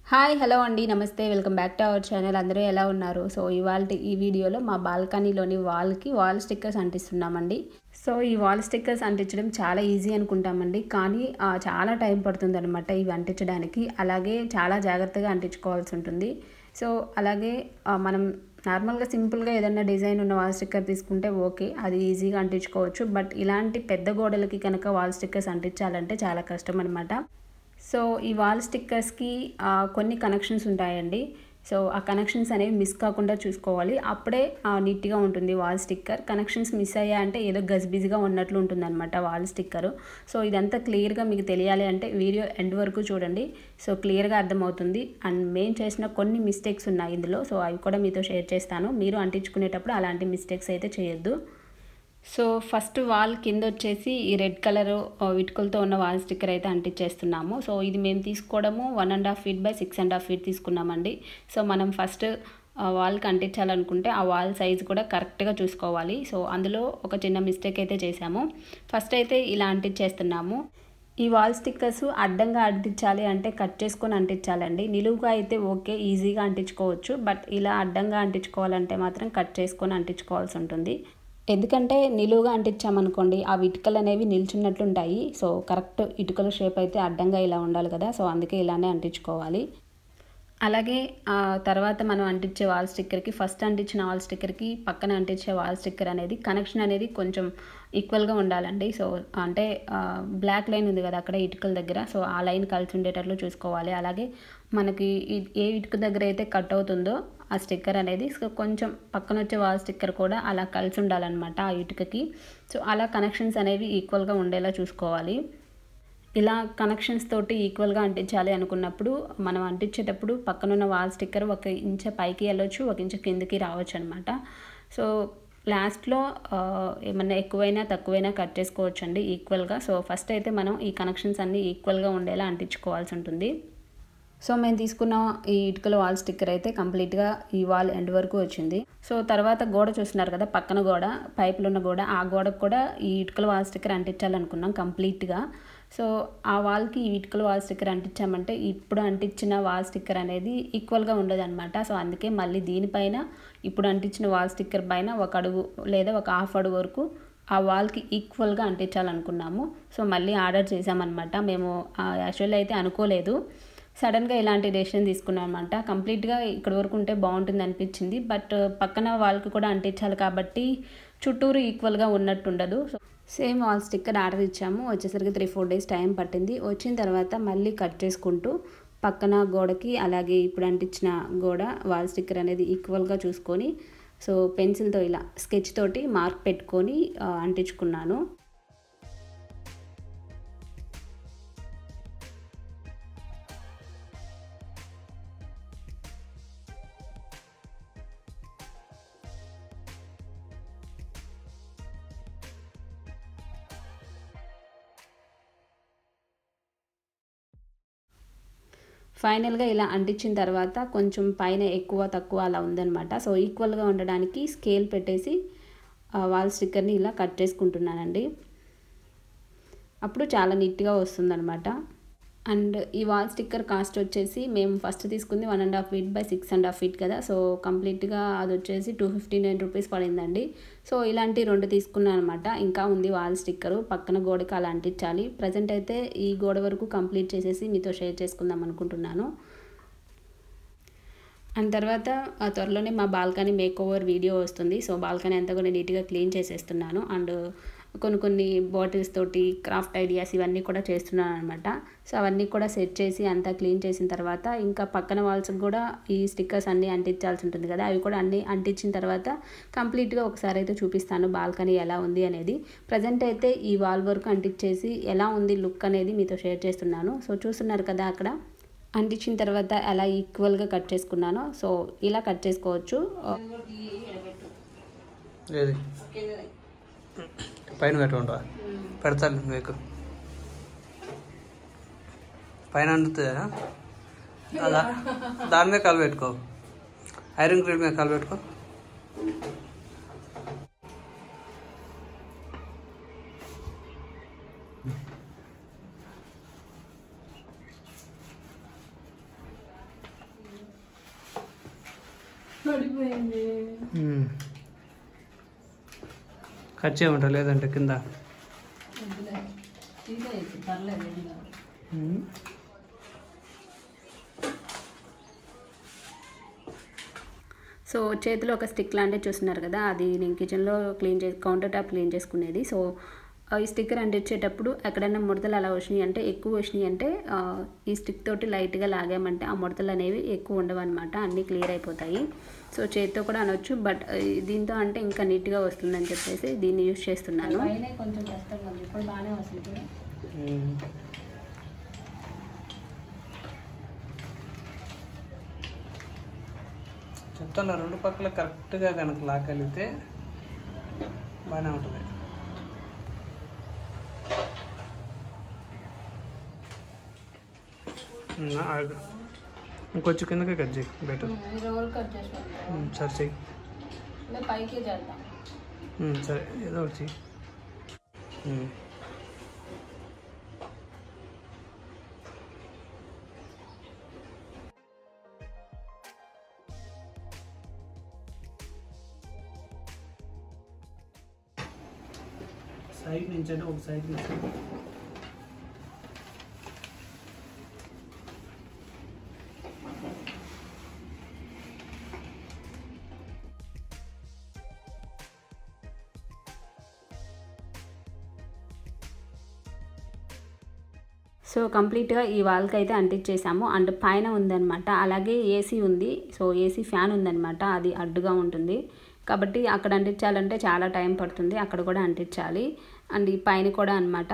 Hi hello అండి నమస్తే welcome back to our channel అందరూ ఎలా ఉన్నారు సో ఇవాళ ఈ వీడియోలో మా బాల్కనీలోని వాల్కి వాల్ స్టిక్కర్స్ అంటిస్తున్నామండి సో ఈ వాల్ స్టిక్కర్స్ అంటించడం చాలా ఈజీ అనుకుంటామండి కానీ ఆ, చాలా టైం పడుతుంది అనమాట ఇవి అంటించడానికి అలాగే చాలా జాగ్రత్తగా అంటించుకోవాల్సి ఉంటుంది సో అలాగే ఆ, మనం నార్మల్గా సింపుల్గా ఏదైనా డిజైన్ ఉన్న వాల్ స్టిక్కర్ తీసుకుంటే ఓకే అది ఈజీగా అంటించుకోవచ్చు బట్ ఇలాంటి పెద్ద గోడలకి కనుక వాల్ స్టిక్కర్స్ అంటించాలంటే చాలా కష్టం అనమాట సో ఈ వాల్ స్టిక్కర్స్కి ఆ, కొన్ని కనెక్షన్స్ ఉంటాయండి సో ఆ కనెక్షన్స్ అనేవి మిస్ కాకుండా చూసుకోవాలి అప్పుడే ఆ, నీట్గా ఉంటుంది వాల్ స్టిక్కర్ కనెక్షన్స్ మిస్ అయ్యా అంటే ఏదో గజిబిజిగా ఉన్నట్లు ఉంటుందన్నమాట వాల్ స్టిక్కర్ సో ఇదంతా క్లియర్గా మీకు తెలియాలి అంటే వీడియో ఎండ్ వరకు చూడండి సో క్లియర్గా అర్థమవుతుంది అండ్ మేము చేసిన కొన్ని మిస్టేక్స్ ఉన్నాయి ఇందులో సో అవి కూడా మీతో షేర్ చేస్తాను మీరు అంటించుకునేటప్పుడు అలాంటి మిస్టేక్స్ అయితే చేయొద్దు సో ఫస్ట్ వాల్ కింద వచ్చేసి ఈ రెడ్ కలర్ ఇటుకలతో ఉన్న వాల్ స్టిక్కర్ అయితే అంటించేస్తున్నాము సో ఇది మేము తీసుకోవడము one and half feet by six and half feet తీసుకున్నామండి సో మనం ఫస్ట్ వాల్కి అంటించాలనుకుంటే ఆ వాల్ సైజ్ కూడా కరెక్ట్గా చూసుకోవాలి సో అందులో ఒక చిన్న మిస్టేక్ అయితే చేసాము ఫస్ట్ అయితే ఇలా అంటించేస్తున్నాము ఈ వాల్ స్టిక్కర్స్ అడ్డంగా అంటించాలి అంటే కట్ చేసుకొని అంటించాలండి నిలువుగా అయితే ఓకే ఈజీగా అంటించుకోవచ్చు బట్ ఇలా అడ్డంగా అంటించుకోవాలంటే మాత్రం కట్ చేసుకొని అంటించుకోవాల్సి ఉంటుంది ఎందుకంటే నిలువుగా అంటించామనుకోండి ఆ ఇటుకలు అనేవి నిల్చున్నట్లు ఉంటాయి సో కరెక్ట్ ఇటుకల షేప్ అయితే అడ్డంగా ఇలా ఉండాలి కదా సో అందుకే ఇలానే అంటించుకోవాలి అలాగే ఆ తర్వాత మనం అంటించే వాల్ స్టిక్కర్కి ఫస్ట్ అంటించిన వాల్ స్టిక్కర్కి పక్కన అంటించే వాల్ స్టిక్కర్ అనేది కనెక్షన్ అనేది కొంచెం ఈక్వల్గా ఉండాలండి సో అంటే బ్లాక్ లైన్ ఉంది కదా అక్కడ ఇటుకల దగ్గర సో ఆ లైన్ కలిసి ఉండేటట్లు చూసుకోవాలి అలాగే మనకి ఈ- ఏ ఇటుక దగ్గర అయితే కట్ అవుతుందో ఆ స్టిక్కర్ అనేది సో కొంచెం పక్కన వచ్చే వాల్ స్టిక్కర్ కూడా అలా కలిసి ఉండాలన్నమాట ఆ ఇటుకకి సో అలా కనెక్షన్స్ అనేవి ఈక్వల్గా ఉండేలా చూసుకోవాలి ఇలా కనెక్షన్స్ తోటి ఈక్వల్గా అంటించాలి అనుకున్నప్పుడు మనం అంటించేటప్పుడు పక్కనున్న వాల్ స్టిక్కర్ ఒక ఇంచ పైకి వెళ్ళొచ్చు ఒక ఇంచ కిందకి రావచ్చు అనమాట సో లాస్ట్లో ఆ, ఏమన్నా ఎక్కువైనా తక్కువైనా కట్ చేసుకోవచ్చు అండి ఈక్వల్గా సో ఫస్ట్ అయితే మనం ఈ కనెక్షన్స్ అన్నీ ఈక్వల్గా ఉండేలా అంటించుకోవాల్సి ఉంటుంది సో మేము తీసుకున్న ఈ ఇటుకల వాల్ స్టిక్కర్ అయితే కంప్లీట్గా ఈ వాల్ ఎండ్ వరకు వచ్చింది సో తర్వాత గోడ చూస్తున్నారు కదా పక్కన గోడ పైపులు ఉన్న గోడ ఆ గోడకు కూడా ఈ ఇటుకల వాల్ స్టిక్కర్ అంటించాలనుకున్నాం కంప్లీట్గా సో ఆ వాల్కి ఈ ఇటుకల వాల్ స్టిక్కర్ అంటించామంటే ఇప్పుడు అంటించిన వాల్ స్టిక్కర్ అనేది ఈక్వల్గా ఉండదు అనమాట సో అందుకే మళ్ళీ దీనిపైన ఇప్పుడు అంటించిన వాల్ స్టిక్కర్ పైన ఒక అడుగు లేదా ఒక హాఫ్ అడుగు వరకు ఆ వాల్కి ఈక్వల్గా అంటించాలనుకున్నాము సో మళ్ళీ ఆర్డర్ చేసామన్నమాట మేము యాక్చువల్లీ అయితే అనుకోలేదు సడన్గా ఇలాంటి డెసిషన్ తీసుకున్నాం అనమాట కంప్లీట్గా ఇక్కడ వరకు ఉంటే బాగుంటుంది అనిపించింది బట్ పక్కన వాళ్ళకి కూడా అంటించాలి కాబట్టి చుట్టూరు ఈక్వల్గా ఉన్నట్టు ఉండదు so same wall sticker order ఇచ్చాము వచ్చేసరికి త్రీ ఫోర్ డేస్ టైం పట్టింది వచ్చిన తర్వాత మళ్ళీ కట్ చేసుకుంటూ పక్కన గోడకి అలాగే ఇప్పుడు అంటించిన గోడ వాల్ స్టిక్కర్ అనేది ఈక్వల్గా చూసుకొని సో పెన్సిల్తో ఇలా స్కెచ్ తోటి మార్క్ పెట్టుకొని ఆ, అంటించుకున్నాను ఫైనల్గా ఇలా అంటించిన తర్వాత కొంచెం పైన ఎక్కువ తక్కువ అలా ఉందన్నమాట సో ఈక్వల్గా ఉండడానికి స్కేల్ పెట్టేసి ఆ వాల్ స్టిక్కర్ని ఇలా కట్ చేసుకుంటున్నానండి అప్పుడు చాలా నీట్గా వస్తుందన్నమాట అండ్ ఈ వాల్ స్టిక్కర్ కాస్ట్ వచ్చేసి మేము ఫస్ట్ తీసుకుంది one and half feet by six and half feet కదా సో కంప్లీట్గా అది వచ్చేసి టూ ఫిఫ్టీ నైన్ రూపీస్ పడిందండి సో ఇలాంటి రెండు తీసుకున్నాను అనమాట ఇంకా ఉంది వాల్ స్టిక్కరు పక్కన గోడకి అలా అంటించాలి ప్రజెంట్ అయితే ఈ గోడ వరకు కంప్లీట్ చేసేసి మీతో షేర్ చేసుకుందాం అనుకుంటున్నాను అండ్ తర్వాత ఆ త్వరలోనే మా బాల్కనీ మేక్ ఓవర్ వీడియో వస్తుంది సో బాల్కనీ అంతా కూడా నీట్గా క్లీన్ చేసేస్తున్నాను అండ్ కొన్ని కొన్ని బాటిల్స్ తోటి క్రాఫ్ట్ ఐడియాస్ ఇవన్నీ కూడా చేస్తున్నాను అనమాట సో అవన్నీ కూడా సెట్ చేసి అంతా క్లీన్ చేసిన తర్వాత ఇంకా పక్కన వాల్స్కి కూడా ఈ స్టిక్కర్స్ అన్నీ అంటించాల్సి ఉంటుంది కదా అవి కూడా అన్నీ అంటించిన తర్వాత కంప్లీట్గా ఒకసారి అయితే చూపిస్తాను బాల్కనీ ఎలా ఉంది అనేది ప్రజెంట్ అయితే ఈ వాల్ వర్క్ అంటించేసి ఎలా ఉంది లుక్ అనేది మీతో షేర్ చేస్తున్నాను సో చూస్తున్నారు కదా అక్కడ అంటించిన తర్వాత ఎలా ఈక్వల్గా కట్ చేసుకున్నానో సో ఇలా కట్ చేసుకోవచ్చు ఏది పైన పెట్టుకుంటా పెడతాను మీకు పైన అందుతుందా అలా దాని మీద కాలు పెట్టుకో ఐరన్ గ్రిల్ మీద కాలు పెట్టుకో పడిపోయింది ఉమ్. కట్ చేయమంటారు లేదంటే కింద తీసేయచ్చు పర్లేదు ఏం కాదు. ఉమ్. సో చేతిలో ఒక స్టిక్ లాంటివి చూస్తున్నారు కదా అది నేను కిచెన్లో క్లీన్ చేసి కౌంటర్ టాప్ క్లీన్ చేసుకునేది సో ఆ, ఈ స్టిక్కర్ అంటించేటప్పుడు ఎక్కడైనా ముడతలు అలా వచ్చినాయి అంటే ఎక్కువ వచ్చినాయి అంటే ఆ, ఈ స్టిక్ తోటి లైట్గా లాగామంటే ఆ ముడతలు అనేవి ఎక్కువ ఉండవు అనమాట అన్నీ క్లియర్ అయిపోతాయి సో చేతితో కూడా అనొచ్చు బట్ దీంతో అంటే ఇంకా నీట్గా వస్తుందని చెప్పేసి దీన్ని యూజ్ చేస్తున్నాను కొంచెం కష్టంగా ఉంది ఇప్పుడు బాగానే వస్తుంది ఉమ్. చెప్తాను రెండు పక్కల కరెక్ట్గా కనుక లాగలిగితే బాగానే ఉంటుంది ఉమ్, ఆగు. ఇంకొంచెం కిందకే కట్ చేయి బెటర్ రోల్ కట్ చేసుకుంటాం సరే చెయ్యి పైకి చేద్దాం ఉమ్, సరే ఏదో ఒకటి చెయ్యి ఉమ్. సైడ్ నుంచి అంటే ఒక సైడ్ నుంచి సో కంప్లీట్గా ఈ వాల్కి అయితే అంటించేసాము అండ్ పైన ఉందన్నమాట అలాగే ఏసీ ఉంది సో ఏసీ ఫ్యాన్ ఉందన్నమాట అది అడ్డుగా ఉంటుంది కాబట్టి అక్కడ అంటించాలంటే చాలా టైం పడుతుంది అక్కడ కూడా అంటించాలి అండ్ ఈ పైన కూడా అన్నమాట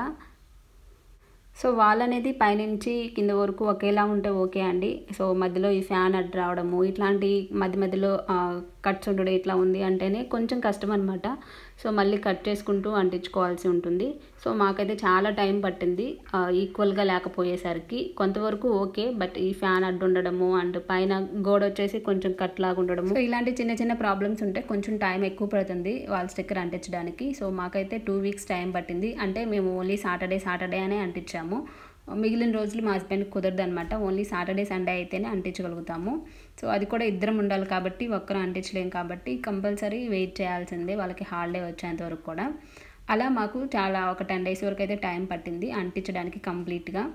సో వాల్ అనేది పైనుంచి కింద వరకు ఒకేలా ఉంటే ఓకే అండి సో మధ్యలో ఈ ఫ్యాన్ అడ్డు రావడము ఇట్లాంటి మధ్య మధ్యలో కట్స్ ఉండడం ఇట్లా ఉంది అంటేనే కొంచెం కష్టం అనమాట సో మళ్ళీ కట్ చేసుకుంటూ అంటించుకోవాల్సి ఉంటుంది సో మాకైతే చాలా టైం పట్టింది ఈక్వల్గా లేకపోయేసరికి కొంతవరకు ఓకే బట్ ఈ ఫ్యాన్ అడ్డు ఉండడము అండ్ పైన గోడ వచ్చేసి కొంచెం కట్ లాగా ఉండడము సో ఇలాంటి చిన్న చిన్న ప్రాబ్లమ్స్ ఉంటే కొంచెం టైం ఎక్కువ పడుతుంది వాల్ స్టిక్కర్ అంటించడానికి సో మాకైతే టూ వీక్స్ టైం పట్టింది అంటే మేము ఓన్లీ సాటర్డే సాటర్డే అనే అంటించాము మిగిలిన రోజులు మా హస్బెండ్ కుదరదు అనమాట ఓన్లీ సాటర్డే సండే అయితేనే అంటించగలుగుతాము సో అది కూడా ఇద్దరం ఉండాలి కాబట్టి ఒక్కరు అంటించలేం కాబట్టి కంపల్సరీ వెయిట్ చేయాల్సిందే వాళ్ళకి హాలిడే వచ్చేంత వరకు కూడా అలా మాకు చాలా ఒక టెన్ డేస్ వరకు అయితే టైం పట్టింది అంటించడానికి కంప్లీట్గా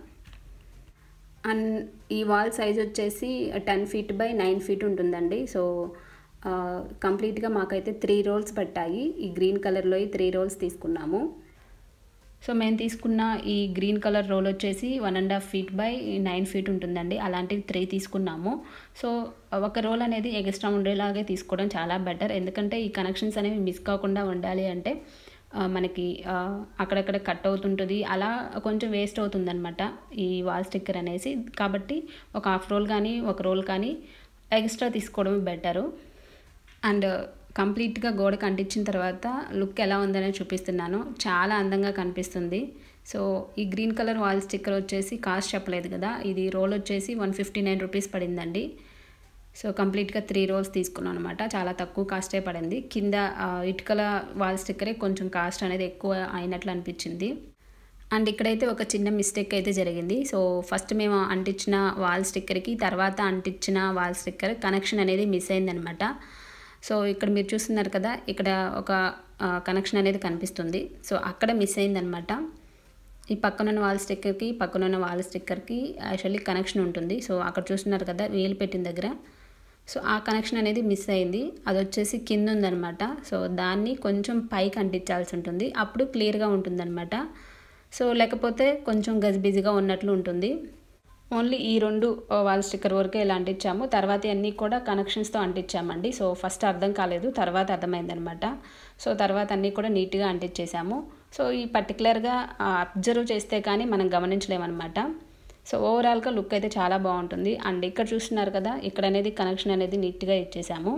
అండ్ ఈ వాల్ సైజ్ వచ్చేసి ten feet by nine feet ఉంటుందండి సో ఆ, కంప్లీట్గా మాకైతే త్రీ రోల్స్ పట్టాయి ఈ గ్రీన్ కలర్లో ఈ త్రీ రోల్స్ తీసుకున్నాము సో మేము తీసుకున్న ఈ గ్రీన్ కలర్ రోల్ వచ్చేసి one and half feet by nine feet ఉంటుందండి అలాంటివి త్రీ తీసుకున్నాము సో ఒక రోల్ అనేది ఎక్స్ట్రా ఉండేలాగే తీసుకోవడం చాలా బెటర్ ఎందుకంటే ఈ కనెక్షన్స్ అనేవి మిస్ కాకుండా ఉండాలి అంటే ఆ, మనకి ఆ, అక్కడక్కడ కట్ అవుతుంటుంది అలా కొంచెం వేస్ట్ అవుతుందన్నమాట ఈ వాల్ స్టిక్కర్ అనేసి కాబట్టి ఒక హాఫ్ రోల్ కానీ ఒక రోల్ కానీ ఎక్స్ట్రా తీసుకోవడం బెటరు అండ్ కంప్లీట్గా గోడకు అంటించిన తర్వాత లుక్ ఎలా ఉందనే చూపిస్తున్నాను చాలా అందంగా కనిపిస్తుంది సో ఈ గ్రీన్ కలర్ వాల్ స్టిక్కర్ వచ్చేసి కాస్ట్ చెప్పలేదు కదా ఇది రోల్ వచ్చేసి వన్ ఫిఫ్టీ నైన్ రూపీస్ పడిందండి సో కంప్లీట్గా త్రీ రోల్స్ తీసుకున్నాను అనమాట చాలా తక్కువ కాస్టే పడింది కింద ఆ, ఇటుకల వాల్ స్టిక్కరే కొంచెం కాస్ట్ అనేది ఎక్కువ అయినట్లు అనిపించింది అండ్ ఇక్కడైతే ఒక చిన్న మిస్టేక్ అయితే జరిగింది సో ఫస్ట్ మేము అంటించిన వాల్ స్టిక్కర్కి తర్వాత అంటించిన వాల్ స్టిక్కర్ కనెక్షన్ అనేది మిస్ అయిందనమాట సో ఇక్కడ మీరు చూస్తున్నారు కదా ఇక్కడ ఒక కనెక్షన్ అనేది కనిపిస్తుంది సో అక్కడ మిస్ అయిందనమాట ఈ పక్కనున్న వాల్ స్టిక్కర్కి పక్కనున్న వాల్ స్టిక్కర్కి యాక్చువల్లీ కనెక్షన్ ఉంటుంది సో అక్కడ చూస్తున్నారు కదా వేలు పెట్టిన దగ్గర సో ఆ కనెక్షన్ అనేది మిస్ అయింది అది వచ్చేసి కింద ఉందనమాట సో దాన్ని కొంచెం పైకి అంటించాల్సి ఉంటుంది అప్పుడు క్లియర్గా ఉంటుందన్నమాట సో లేకపోతే కొంచెం గజిబిజిగా ఉన్నట్లు ఉంటుంది ఓన్లీ ఈ రెండు వాల్ స్టిక్కర్ వరకే ఇలా అంటించాము తర్వాత అన్నీ కూడా కనెక్షన్స్తో అంటించామండి సో ఫస్ట్ అర్థం కాలేదు తర్వాత అర్థమైందనమాట సో తర్వాత అన్నీ కూడా నీట్గా అంటించేసాము సో ఈ పర్టికులర్గా అబ్జర్వ్ చేస్తే కానీ మనం గమనించలేమన్నమాట సో ఓవరాల్గా లుక్ అయితే చాలా బాగుంటుంది అండ్ ఇక్కడ చూస్తున్నారు కదా ఇక్కడ అనేది కనెక్షన్ అనేది నీట్గా ఇచ్చేసాము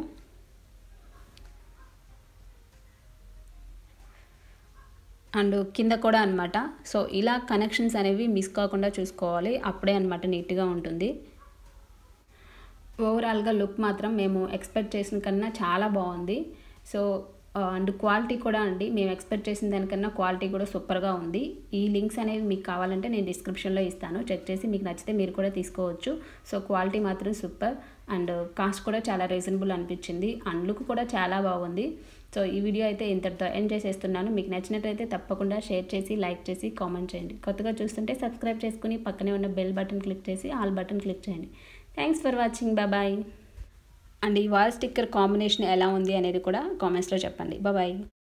అండ్ కింద కూడా అనమాట సో ఇలా కనెక్షన్స్ అనేవి మిస్ కాకుండా చూసుకోవాలి అప్పుడే అనమాట నీట్గా ఉంటుంది ఓవరాల్గా లుక్ మాత్రం మేము ఎక్స్పెక్ట్ చేసిన కన్నా చాలా బాగుంది సో అండ్ క్వాలిటీ కూడా అండి మేము ఎక్స్పెక్ట్ చేసిన దానికన్నా క్వాలిటీ కూడా సూపర్గా ఉంది ఈ లింక్స్ అనేవి మీకు కావాలంటే నేను డిస్క్రిప్షన్లో ఇస్తాను చెక్ చేసి మీకు నచ్చితే మీరు కూడా తీసుకోవచ్చు సో క్వాలిటీ మాత్రం సూపర్ అండ్ కాస్ట్ కూడా చాలా రీజనబుల్ అనిపించింది అండ్ లుక్ కూడా చాలా బాగుంది సో ఈ వీడియో అయితే ఇంతటితో ఎండ్ చేసేస్తున్నాను మీకు నచ్చినట్లయితే తప్పకుండా షేర్ చేసి లైక్ చేసి కామెంట్ చేయండి కొత్తగా చూస్తుంటే సబ్స్క్రైబ్ చేసుకుని పక్కనే ఉన్న బెల్ బటన్ క్లిక్ చేసి ఆల్ బటన్ క్లిక్ చేయండి thanks for watching bye and ఈ వాల్ స్టిక్కర్ కాంబినేషన్ ఎలా ఉంది అనేది కూడా కామెంట్స్లో చెప్పండి బాయ్